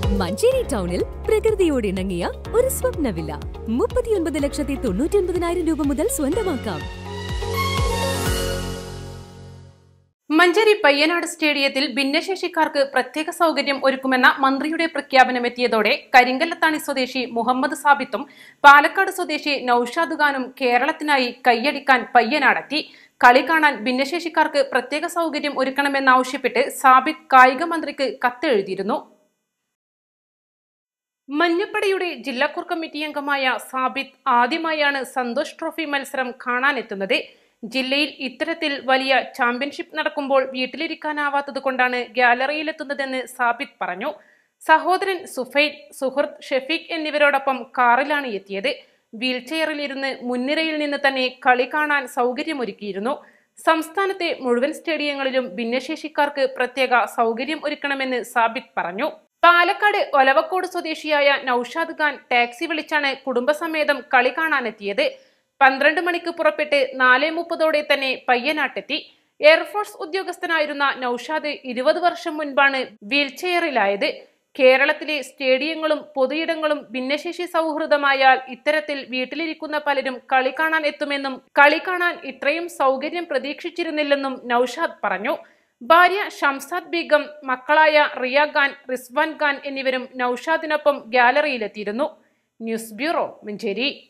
മഞ്ചേരി ടൗണിൽ പ്രകൃതിയോട് ഇണങ്ങിയ ഒരു സ്വപ്ന വില്ല മുപ്പത്തിയൊൻപത് ലക്ഷത്തി തൊണ്ണൂറ്റി ഒൻപതിനായിരം രൂപ മുതൽ സ്വന്തമാക്കാം മഞ്ചേരി പയ്യനാട് സ്റ്റേഡിയത്തിൽ ഭിന്നശേഷിക്കാർക്ക് പ്രത്യേക സൗകര്യം ഒരുക്കുമെന്ന മന്ത്രിയുടെ പ്രഖ്യാപനമെത്തിയതോടെ കരിങ്കല്ലത്താണി സ്വദേശി മുഹമ്മദ് സാബിത്തും പാലക്കാട് സ്വദേശി നൌഷാദ് ഖാനും കേരളത്തിനായി കൈയടിക്കാൻ പയ്യനാടെത്തി കളി കാണാൻ ഭിന്നശേഷിക്കാർക്ക് പ്രത്യേക സൗകര്യം ഒരുക്കണമെന്നാവശ്യപ്പെട്ട് സാബിത്ത് കായിക മന്ത്രിക്ക് കത്തെഴുതിയിരുന്നു മഞ്ഞപ്പടയുടെ ജില്ലാ കോർ കമ്മിറ്റി അംഗമായ സാബിത്ത് ആദ്യമായാണ് സന്തോഷ് ട്രോഫി മത്സരം കാണാനെത്തുന്നത് ജില്ലയിൽ ഇത്തരത്തിൽ വലിയ ചാമ്പ്യൻഷിപ്പ് നടക്കുമ്പോൾ വീട്ടിലിരിക്കാനാവാത്തത് കൊണ്ടാണ് ഗ്യാലറിയിലെത്തുന്നതെന്ന് സാബിത്ത് പറഞ്ഞു സഹോദരൻ സുഫൈൽ സുഹൃത്ത് ഷെഫീഖ് എന്നിവരോടൊപ്പം കാറിലാണ് എത്തിയത് വീൽചെയറിലിരുന്ന് മുൻനിരയിൽ നിന്ന് തന്നെ കളി കാണാൻ സൗകര്യമൊരുക്കിയിരുന്നു സംസ്ഥാനത്തെ മുഴുവൻ സ്റ്റേഡിയങ്ങളിലും ഭിന്നശേഷിക്കാർക്ക് പ്രത്യേക സൗകര്യം ഒരുക്കണമെന്ന് സാബിത്ത് പറഞ്ഞു പാലക്കാട് ഒലവക്കോട് സ്വദേശിയായ നൌഷാദ് ഖാൻ ടാക്സി വിളിച്ചാണ് കുടുംബസമേതം കളി കാണാനെത്തിയത് പന്ത്രണ്ട് മണിക്ക് പുറപ്പെട്ട് നാല് മുപ്പതോടെ തന്നെ പയ്യനാട്ടെത്തി എയർഫോഴ്സ് ഉദ്യോഗസ്ഥനായിരുന്ന നൌഷാദ് ഇരുപത് വർഷം മുൻപാണ് വീൽചെയറിലായത് കേരളത്തിലെ സ്റ്റേഡിയങ്ങളും പൊതുയിടങ്ങളും ഭിന്നശേഷി സൗഹൃദമായാൽ ഇത്തരത്തിൽ വീട്ടിലിരിക്കുന്ന പലരും കളി കാണാൻ എത്തുമെന്നും കളി കാണാൻ ഇത്രയും സൗകര്യം പ്രതീക്ഷിച്ചിരുന്നില്ലെന്നും നൌഷാദ് പറഞ്ഞു ഭാര്യ ഷംസാദ് ബീഗം മക്കളായ റിയ ഖാൻ റിസ്വാൻ ഖാൻ എന്നിവരും നൌഷാദിനൊപ്പം ഗ്യാലറിയിലെത്തിയിരുന്നു ന്യൂസ് ബ്യൂറോ മഞ്ചേരി